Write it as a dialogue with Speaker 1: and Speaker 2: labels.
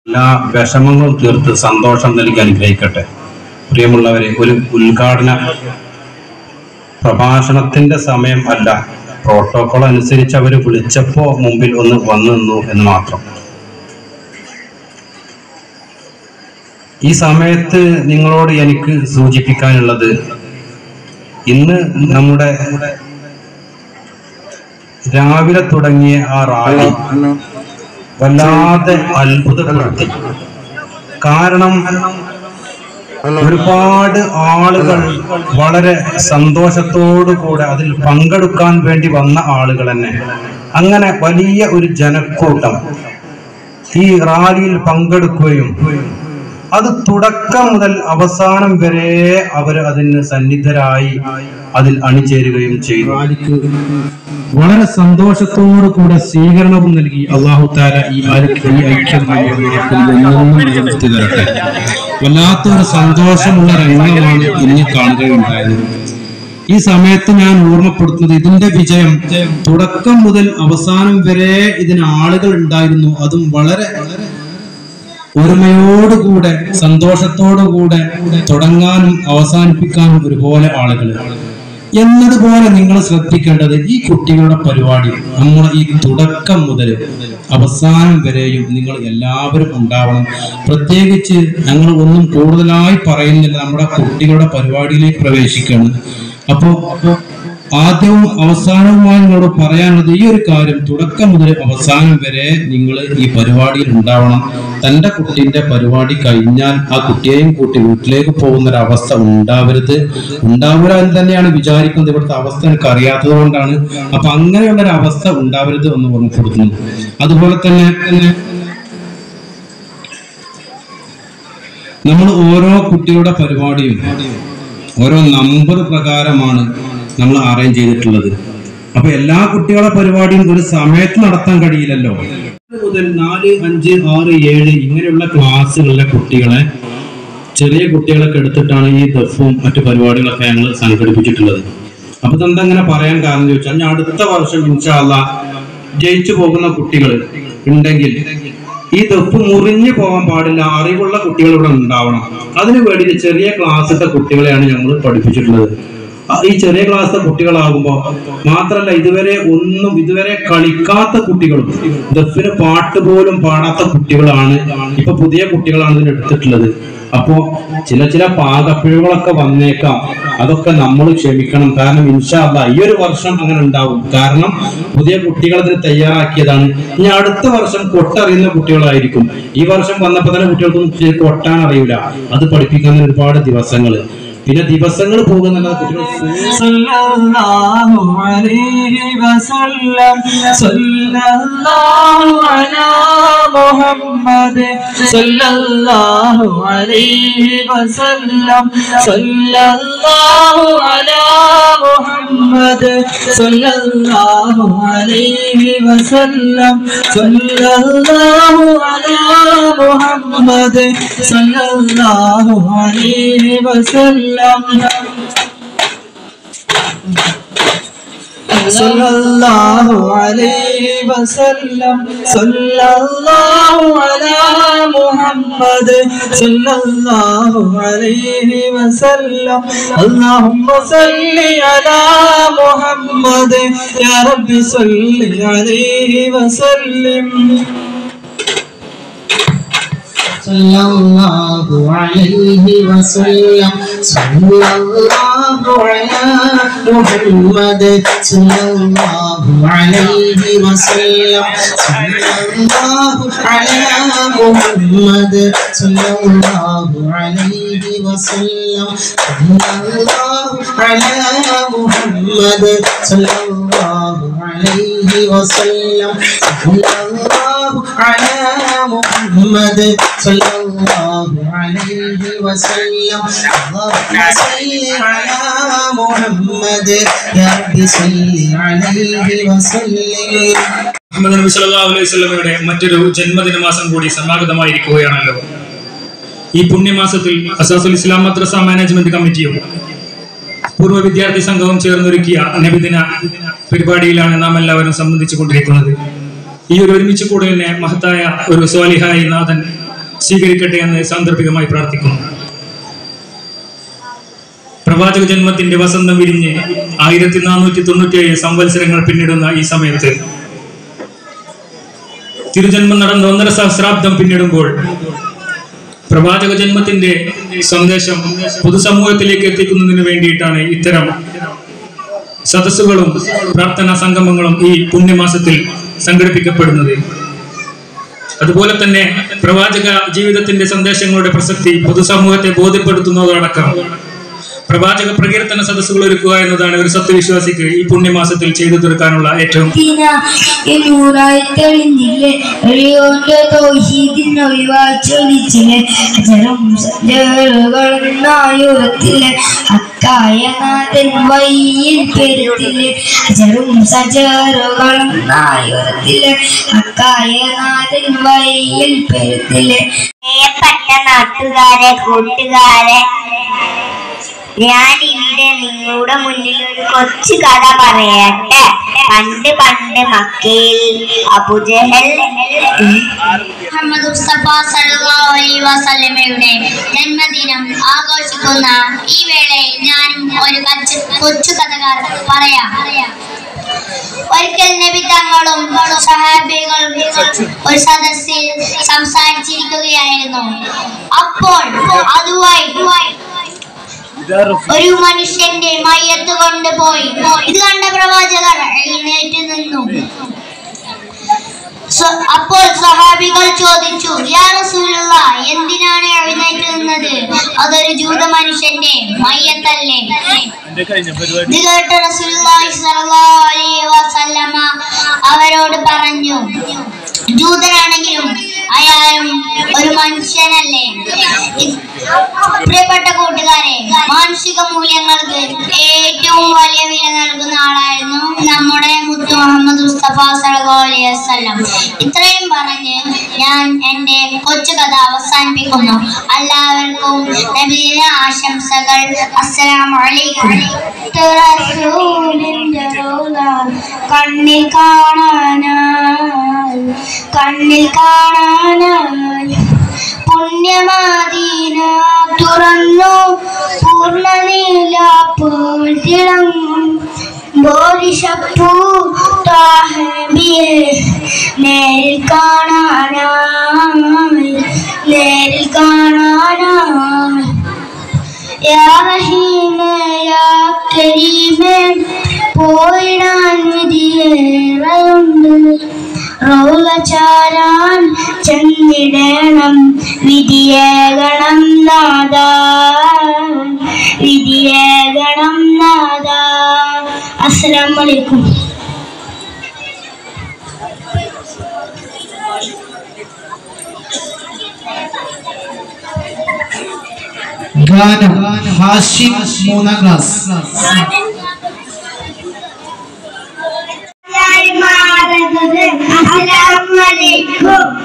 Speaker 1: എല്ലാ വിഷമങ്ങളും തീർത്ത് സന്തോഷം നൽകി അനുഗ്രഹിക്കട്ടെ പ്രിയമുള്ളവരെ ഒരു ഉദ്ഘാടന പ്രഭാഷണത്തിന്റെ സമയം അല്ല പ്രോട്ടോകോൾ അനുസരിച്ച് അവർ വിളിച്ചപ്പോ മുമ്പിൽ ഒന്ന് വന്നു നിന്നു എന്ന് മാത്രം ഈ സമയത്ത് നിങ്ങളോട് എനിക്ക് സൂചിപ്പിക്കാനുള്ളത് ഇന്ന് നമ്മുടെ രാവിലെ തുടങ്ങിയ ആ റാലി വല്ലാതെ അത്ഭുതപ്പെടുത്തി കാരണം ഒരുപാട് ആളുകൾ വളരെ സന്തോഷത്തോടു കൂടെ അതിൽ പങ്കെടുക്കാൻ വേണ്ടി വന്ന ആളുകൾ തന്നെ അങ്ങനെ വലിയ ഒരു ജനക്കൂട്ടം ഈ റാലിയിൽ പങ്കെടുക്കുകയും അത് തുടക്കം മുതൽ അവസാനം വരെ അവർ അതിന് സന്നിധരായി അതിൽ അണിചേരുകയും ചെയ്തു റാലിക്ക് വളരെ സന്തോഷത്തോടു കൂടെ സ്വീകരണവും നൽകി അള്ളാഹു താല ഈ ആർക്ക് ഈ ഐക്യം നിലനിർത്തി തരട്ടെ വല്ലാത്തൊരു സന്തോഷമുള്ള രംഗമാണ് ഇന്ന് കാണുകയുണ്ടായത് ഈ സമയത്ത് ഞാൻ ഓർമ്മപ്പെടുത്തുന്നത് ഇതിന്റെ വിജയം തുടക്കം മുതൽ അവസാനം വരെ ഇതിന് ആളുകൾ ഉണ്ടായിരുന്നു അതും വളരെ ഒരുമയോടുകൂടെ സന്തോഷത്തോടുകൂടെ തുടങ്ങാനും അവസാനിപ്പിക്കാനും ഒരുപോലെ ആളുകൾ എന്നതുപോലെ നിങ്ങൾ ശ്രദ്ധിക്കേണ്ടത് ഈ കുട്ടികളുടെ പരിപാടി നമ്മൾ ഈ തുടക്കം മുതൽ അവസാനം വരെയും നിങ്ങൾ എല്ലാവരും ഉണ്ടാവണം പ്രത്യേകിച്ച് ഞങ്ങൾ ഒന്നും കൂടുതലായി പറയുന്നില്ല നമ്മുടെ കുട്ടികളുടെ പരിപാടിയിലേക്ക് പ്രവേശിക്കണം അപ്പോ ആദ്യവും അവസാനവുമായി നിങ്ങളോട് പറയാനുള്ളത് ഈ ഒരു കാര്യം തുടക്കം മുതൽ അവസാനം വരെ നിങ്ങൾ ഈ പരിപാടിയിൽ ഉണ്ടാവണം തന്റെ കുട്ടീന്റെ പരിപാടി കഴിഞ്ഞാൽ ആ കുട്ടിയെയും കൂട്ടി വീട്ടിലേക്ക് പോകുന്ന ഒരു അവസ്ഥ ഉണ്ടാവരുത് ഉണ്ടാവില്ല എന്ന് തന്നെയാണ് വിചാരിക്കുന്നത് ഇവിടുത്തെ അവസ്ഥ എനിക്ക് അറിയാത്തത് കൊണ്ടാണ് അപ്പൊ അങ്ങനെയുള്ള ഒരു അവസ്ഥ ഉണ്ടാവരുത് എന്ന് ഓർമ്മപ്പെടുത്തുന്നു അതുപോലെ തന്നെ നമ്മൾ ഓരോ കുട്ടികളുടെ പരിപാടിയും ഓരോ നമ്പർ പ്രകാരമാണ് നമ്മൾ അറേഞ്ച് ചെയ്തിട്ടുള്ളത് അപ്പൊ എല്ലാ കുട്ടികളുടെ പരിപാടിയും ഒരു സമയത്ത് നടത്താൻ കഴിയില്ലല്ലോ മുതൽ നാല് അഞ്ച് ആറ് ഏഴ് ഇങ്ങനെയുള്ള ക്ലാസ്സുകളിലെ കുട്ടികളെ ചെറിയ കുട്ടികളൊക്കെ എടുത്തിട്ടാണ് ഈ ദഫും മറ്റു പരിപാടികളൊക്കെ ഞങ്ങൾ സംഘടിപ്പിച്ചിട്ടുള്ളത് അപ്പൊ ഇതെന്താ ഇങ്ങനെ പറയാൻ കാരണം ചോദിച്ചാൽ ഞാൻ അടുത്ത വർഷം ഇൻഷാല്ല ജയിച്ചു പോകുന്ന കുട്ടികൾ ഉണ്ടെങ്കിൽ ഈ ദഫ് മുറിഞ്ഞു പോകാൻ പാടില്ല അറിവുള്ള കുട്ടികൾ ഇവിടെ ഉണ്ടാവണം അതിനു വേണ്ടിയിട്ട് ചെറിയ ക്ലാസ്സിലത്തെ കുട്ടികളെയാണ് ഞങ്ങൾ പഠിപ്പിച്ചിട്ടുള്ളത് ആ, ഈ ചെറിയ ക്ലാസ്സിലെ കുട്ടികളാകുമ്പോൾ മാത്രല്ല ഇതുവരെ ഒന്നും ഇതുവരെ കളിക്കാത്ത കുട്ടികളും ദഫിന് പാട്ട് പോലും പാടാത്ത കുട്ടികളാണ് ഇപ്പൊ പുതിയ കുട്ടികളാണ് ഇതിന് എടുത്തിട്ടുള്ളത് അപ്പോ ചില ചില പാകപ്പിഴകളൊക്കെ വന്നേക്കാം അതൊക്കെ നമ്മൾ ക്ഷമിക്കണം കാരണം ഇൻഷാല്ല ഈ ഒരു വർഷം അങ്ങനെ ഉണ്ടാവും കാരണം പുതിയ കുട്ടികൾ ഇതിന് തയ്യാറാക്കിയതാണ് ഇനി അടുത്ത വർഷം കൊട്ടറിയുന്ന കുട്ടികളായിരിക്കും ഈ വർഷം വന്നപ്പോ തന്നെ കുട്ടികൾക്കൊന്നും ശരിക്കും കൊട്ടാൻ അറിയില്ല അത് പഠിപ്പിക്കാൻ ഒരുപാട് ദിവസങ്ങൾ പിന്നെ ദിവസങ്ങൾ പോകുന്നുള്ള കുട്ടികൾ
Speaker 2: صلى الله عليه وسلم صلى الله على محمد صلى الله عليه وسلم صلى الله على محمد صلى الله عليه وسلم صلى الله على محمد صلى الله عليه وسلم صلى الله عليه وسلم صلى الله على محمد صلى الله عليه وسلم اللهم صل على محمد يا رب صل عليه وسلم
Speaker 3: صلى الله عليه وسلم صلى الله على محمد صلى الله عليه وسلم صلى الله على محمد صلى الله عليه وسلم صلى الله على محمد صلى الله عليه وسلم صلى الله على محمد صلى الله عليه وسلم اللهم صل على محمد يا رب صل عليه وسلم
Speaker 4: മുഹമ്മദ് നബി സല്ലല്ലാഹു അലൈഹി വസല്ലമയുടെ മറ്റൊരു ജന്മദിന മാസം കൂടി സമാഗതമായിരിക്കുകയാണല്ലോ ഈ പുണ്യമാസത്തിൽ അസാസുൽ ഇസ്ലാം മദ്രസ മാനേജ്മെന്റ് കമ്മിറ്റിയും പൂർവ്വ വിദ്യാർത്ഥി സംഘവും ചേർന്നൊരുക്കിയ നബിദിന പരിപാടിയിലാണ് നാം എല്ലാവരും സംബന്ധിച്ചു കൊണ്ടിരിക്കുന്നത് ഈ ഒരു ഒരുമിച്ച് കൂടലിനെ മഹത്തായ ഒരു സ്വാലിഹായി നാഥൻ സ്വീകരിക്കട്ടെ എന്ന് സാന്ദർഭികമായി പ്രാർത്ഥിക്കുന്നു പ്രവാചക ജന്മത്തിന്റെ വസന്തം വിരിഞ്ഞ് ആയിരത്തി നാനൂറ്റി തൊണ്ണൂറ്റിയേഴ് സംവത്സരങ്ങൾ പിന്നിടുന്ന ഈ സമയത്ത് തിരുജന്മം നടന്ന ഒന്നര സഹസ്രാബ്ദം പിന്നിടുമ്പോൾ പ്രവാചക ജന്മത്തിന്റെ സന്ദേശം പൊതുസമൂഹത്തിലേക്ക് എത്തിക്കുന്നതിന് വേണ്ടിയിട്ടാണ് ഇത്തരം സദസ്സുകളും പ്രാർത്ഥനാ സംഗമങ്ങളും ഈ പുണ്യമാസത്തിൽ സംഘടിപ്പിക്കപ്പെടുന്നത് അതുപോലെ തന്നെ പ്രവാചക ജീവിതത്തിന്റെ സന്ദേശങ്ങളുടെ പ്രസക്തി പൊതുസമൂഹത്തെ ബോധ്യപ്പെടുത്തുന്നതടക്കം പ്രവാചക പ്രകീർത്തന സദസ്സുകൾ ഒരുക്കുക എന്നതാണ് ഒരു സത്യവിശ്വാസിക്ക് ഈ പുണ്യമാസത്തിൽ ചെയ്തു തീർക്കാനുള്ള ഏറ്റവും
Speaker 5: ദിന നൂറായി തെളിഞ്ഞില്ലേ എളിയോന്റെ തൗഹീദിന് ഒളിവായി ചൊലിച്ചില്ലേ അജറും സജറുകളുണ്ടായുറത്തില്ലേ അക്കായ നാഥൻ വയ്യിൽ പെരുത്തില്ലേ അജറും സജറുകളുണ്ടായുറത്തില്ലേ അക്കായ നാഥൻ വയ്യിൽ പെരുത്തില്ലേ
Speaker 6: പ്രിയപ്പെട്ട നാട്ടുകാരെ കൂട്ടുകാരെ ഞാൻ ഇവിടെ നിങ്ങളുടെ മുന്നിൽ ഒരു കൊച്ചു കഥ പറയട്ടെ പണ്ട് പണ്ട് മക്കയിൽ അബുജഹൽ മുഹമ്മദ് മുസ്തഫ സല്ലല്ലാഹു അലൈഹി വസല്ലമയുടെ ജന്മദിനം ആഘോഷിക്കുന്ന ഈ വേളയിൽ ഞാനും ഒരു കച്ച് കൊച്ചു കഥ പറയാം ഒരിക്കൽ നബി തങ്ങളും സഹാബികളും ഒരു സദസ്സിൽ സംസാരിച്ചിരിക്കുകയായിരുന്നു അപ്പോൾ അതുമായി ഒരു മനുഷ്യന്റെ മയ്യത്ത് കൊണ്ടുപോയി ഇത് കണ്ട പ്രവാചകർ എഴുന്നേറ്റ് നിന്നു സ്വ- അപ്പോൾ സഹാബികൾ ചോദിച്ചു യാ റസൂലുള്ള എന്തിനാണ് എഴുന്നേറ്റ് നിന്നത് അതൊരു ജൂത മനുഷ്യന്റെ മയ്യത്തല്ലേ ഇത് കേട്ട റസൂലുള്ളാഹി സ്വല്ലല്ലാഹു അലൈഹി വസല്ലമ അവരോട് പറഞ്ഞു ജൂതനാണെങ്കിലും അയാളും ഒരു മനുഷ്യനല്ലേ ഇത് പ്രിയപ്പെട്ട കൂട്ടുകാരെ മാനുഷിക മൂല്യങ്ങൾക്ക് ഏറ്റവും വലിയ വില നൽകുന്ന ആളായിരുന്നു നമ്മുടെ മുത്തു മുഹമ്മദ് മുസ്തഫ സല്ലല്ലാഹു അലൈഹി വസല്ലം ഇത്രയും പറഞ്ഞ് ഞാൻ എൻ്റെ കൊച്ചു കഥ അവസാനിപ്പിക്കുന്നു എല്ലാവർക്കും നബിദിന ആശംസകൾ അസ്സലാമു അലൈക്കും
Speaker 5: റസൂലിന്റെ റൗള കണ്ണിൽ കാണാനായി കണ്ണിൽ കാണാനായി പുണ്യമദീന തുറന്നു പൂർണ്ണനീലാപ്പോൾ തിളങ്ങും ബോധിഷപ്പൂ താഹബിയെ നേരിൽ കാണാനായി നേരിൽ കാണാനായി യാ റഹീമേ യാ കരീമേ പോയിടാൻ വിധിയേറെയുണ്ട് റൗല ചാരാൻ ചെന്നിടണം വിധിയേകണം നാദ വിധിയേകണം നാദ അസ്സലാമു അലൈക്കും
Speaker 3: ഗാനം ഹാഷിം മൂന്നാം ക്ലാസ്
Speaker 5: അസ്സലാമു അലൈക്കും